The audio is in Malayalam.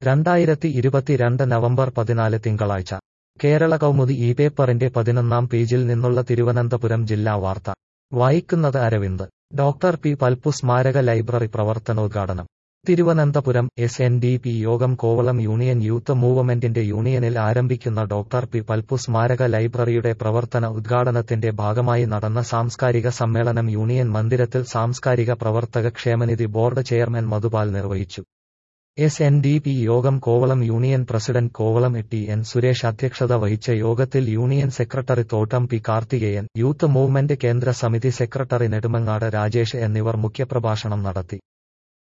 രണ്ടായിരത്തി ഇരുപത്തിരണ്ട് നവംബർ പതിനാല് തിങ്കളാഴ്ച കേരള കൗമുദി ഈ പേപ്പറിന്റെ പതിനൊന്നാം പേജിൽ നിന്നുള്ള തിരുവനന്തപുരം ജില്ലാ വാർത്ത വായിക്കുന്നത് അരവിന്ദ് ഡോക്ടർ പി പൽപ്പു സ്മാരക ലൈബ്രറി പ്രവർത്തനോദ്ഘാടനം Thiruvananthapuram S N D P യോഗം കോവളം യൂണിയൻ യൂത്ത് മൂവ്മെന്റിന്റെ യൂണിയനിൽ ആരംഭിക്കുന്ന ഡോക്ടർ പി പൽപ്പു സ്മാരക ലൈബ്രറിയുടെ പ്രവർത്തന ഉദ്ഘാടനത്തിന്റെ ഭാഗമായി നടന്ന സാംസ്കാരിക സമ്മേളനം യൂണിയൻ മന്ദിരത്തിൽ സാംസ്കാരിക പ്രവർത്തക ക്ഷേമനിധി ബോർഡ് ചെയർമാൻ മധുപാൽ നിർവഹിച്ചു എസ് എൻ ഡി പി യോഗം Kovalam union president Kovalam T N Suresh അധ്യക്ഷത വഹിച്ച യോഗത്തിൽ യൂണിയൻ സെക്രട്ടറി തോട്ടം പി കാർത്തികേയൻ യൂത്ത് മൂവ്മെന്റ് കേന്ദ്ര സമിതി സെക്രട്ടറി നെടുമങ്ങാട് രാജേഷ് എന്നിവർ മുഖ്യപ്രഭാഷണം നടത്തി